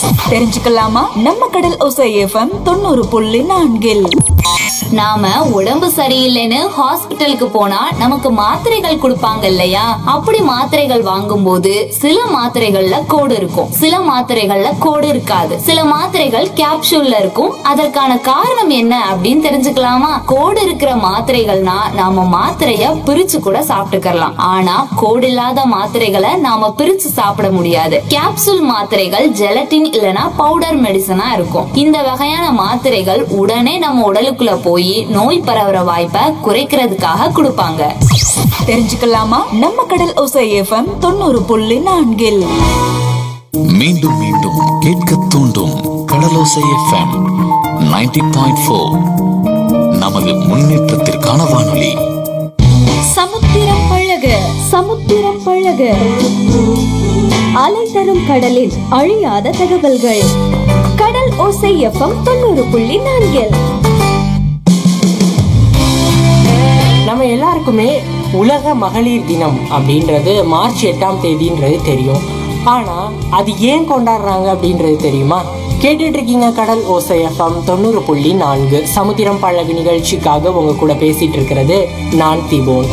தெரிஞ்சுக்கலாமா நம்ம கடல் ஒசை எஃப்எம் தொண்ணூறு புள்ளி நான்கில் நாம உடம்பு சரியில்லைன்னு ஹாஸ்பிட்டலுக்கு போனா நமக்கு மாத்திரைகள் கொடுப்பாங்க இல்லையா அப்படி மாத்திரைகள் வாங்கும்போது சில மாத்திரைகள்ல கோடு இருக்கும் சில மாத்திரைகள்ல கோடு இருக்காது சில மாத்திரைகள் கேப்சூல்ல இருக்கும் அதற்கான காரணம் என்ன அப்படின்னு தெரிஞ்சுக்கலாமா கோடு இருக்கிற மாத்திரைகள்னா நாம மாத்திரைய பிரிச்சு கூட சாப்பிட்டுக்கலாம் ஆனா கோடு இல்லாத மாத்திரைகளை நாம பிரிச்சு சாப்பிட முடியாது கேப்சூல் மாத்திரைகள் ஜெலட்டின் இல்லனா பவுடர் மெடிசனா இருக்கும் இந்த வகையான மாத்திரைகள் உடனே நம்ம உடலுக்குள்ள போய் நோய் பரவுற வாய்ப்பை குறைக்கிறதுக்காக கொடுப்பாங்க தெரிஞ்சுக்கலாமா நம்ம கடல் ஒசை எஃப்எம் தொண்ணூறு புள்ளி நான்கில் மீண்டும் மீண்டும் கேட்க தூண்டும் கடலோசை எஃப்எம் 90.4 பாயிண்ட் ஃபோர் நமது முன்னேற்றத்திற்கான வானொலி சமுத்திரம் பழக சமுத்திரம் பழக அலை தரும் கடலின் அழியாத தகவல்கள் கடல் ஓசை எஃப்எம் தொண்ணூறு புள்ளி நான்கில் நம்ம எல்லாருக்குமே உலக மகளிர் தினம் அப்படின்றது மார்ச் எட்டாம் தேதின்றது தெரியும் ஆனா அது ஏன் கொண்டாடுறாங்க அப்படின்றது தெரியுமா கேட்டுட்டு இருக்கீங்க கடல் ஓசை எஃப்எம் தொண்ணூறு புள்ளி நான்கு சமுத்திரம் பழகு நிகழ்ச்சிக்காக உங்க கூட பேசிட்டு இருக்கிறது நான் திபோன்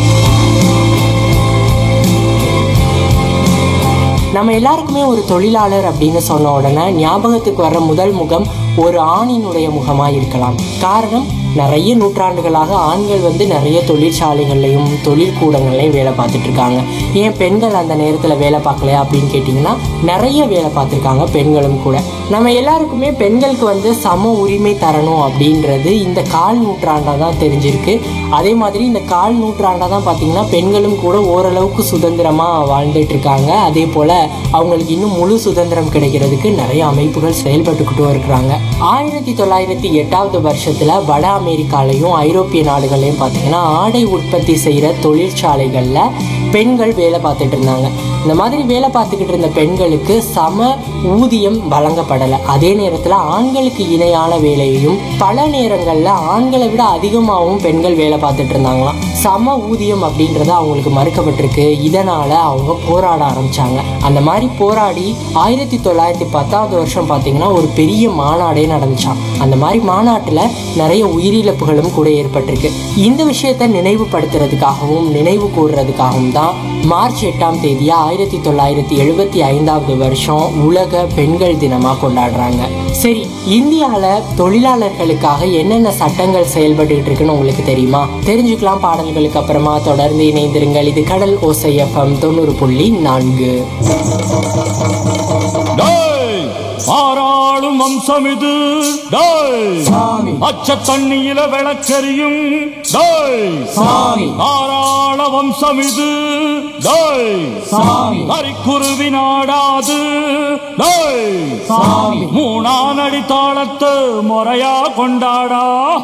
நம்ம எல்லாருக்குமே ஒரு தொழிலாளர் அப்படின்னு சொன்ன உடனே ஞாபகத்துக்கு வர்ற முதல் முகம் ஒரு ஆணினுடைய முகமா இருக்கலாம் காரணம் நிறைய நூற்றாண்டுகளாக ஆண்கள் வந்து நிறைய தொழிற்சாலைகள்லையும் தொழிற்கூடங்கள்லையும் வேலை பார்த்துட்டு இருக்காங்க ஏன் பெண்கள் அந்த நேரத்தில் வேலை பார்க்கலையா அப்படின்னு கேட்டிங்கன்னா நிறைய வேலை பார்த்துருக்காங்க பெண்களும் கூட நம்ம எல்லாருக்குமே பெண்களுக்கு வந்து சம உரிமை தரணும் அப்படின்றது இந்த கால் நூற்றாண்டாக தான் தெரிஞ்சிருக்கு அதே மாதிரி இந்த கால் நூற்றாண்டாக தான் பார்த்தீங்கன்னா பெண்களும் கூட ஓரளவுக்கு சுதந்திரமாக வாழ்ந்துட்டு இருக்காங்க அதே போல் அவங்களுக்கு இன்னும் முழு சுதந்திரம் கிடைக்கிறதுக்கு நிறைய அமைப்புகள் செயல்பட்டுக்கிட்டும் இருக்கிறாங்க ஆயிரத்தி தொள்ளாயிரத்தி எட்டாவது வருஷத்தில் வட அமெரிக்காலையும் ஐரோப்பிய நாடுகள்லையும் பார்த்தீங்கன்னா ஆடை உற்பத்தி செய்கிற தொழிற்சாலைகளில் பெண்கள் வேலை பார்த்துட்டு இருந்தாங்க இந்த மாதிரி வேலை பார்த்துக்கிட்டு இருந்த பெண்களுக்கு சம ஊதியம் வழங்கப்படலை அதே நேரத்தில் ஆண்களுக்கு இணையான வேலையையும் பல நேரங்களில் ஆண்களை விட அதிகமாகவும் பெண்கள் வேலை பார்த்துட்டு இருந்தாங்களாம் சம ஊதியம் அப்படின்றது அவங்களுக்கு மறுக்கப்பட்டிருக்கு இதனால அவங்க போராட ஆரம்பிச்சாங்க அந்த மாதிரி போராடி ஆயிரத்தி தொள்ளாயிரத்தி பத்தாவது வருஷம் பார்த்தீங்கன்னா ஒரு பெரிய மாநாடே நடந்துச்சாம் அந்த மாதிரி மாநாட்டில் நிறைய உயிரிழப்புகளும் கூட ஏற்பட்டிருக்கு இந்த விஷயத்தை நினைவுபடுத்துறதுக்காகவும் நினைவு கூறுறதுக்காகவும் தான் மார்ச் எட்டாம் தேதியா ஆயிரத்தி தொள்ளாயிரத்தி எழுபத்தி ஐந்தாவது வருஷம் உலக பெண்கள் தினமா கொண்டாடுறாங்க சரி இந்தியால தொழிலாளர்களுக்காக என்னென்ன சட்டங்கள் செயல்பட்டு இருக்குன்னு உங்களுக்கு தெரியுமா தெரிஞ்சுக்கலாம் பாடல்களுக்கு அப்புறமா தொடர்ந்து இணைந்திருங்கள் இது கடல் ஓசை எஃப்எம் தொண்ணூறு புள்ளி நான்கு டேய் ஆறாளும் வம்சம் இது டேய் அச்ச தண்ணியில விளக்கெரியும் டேய் ஆறாள வம்சம் இது டேய் அரிக்குருவி நாடாது டேய் மூணானடி தாளத்து முறையா கொண்டாடா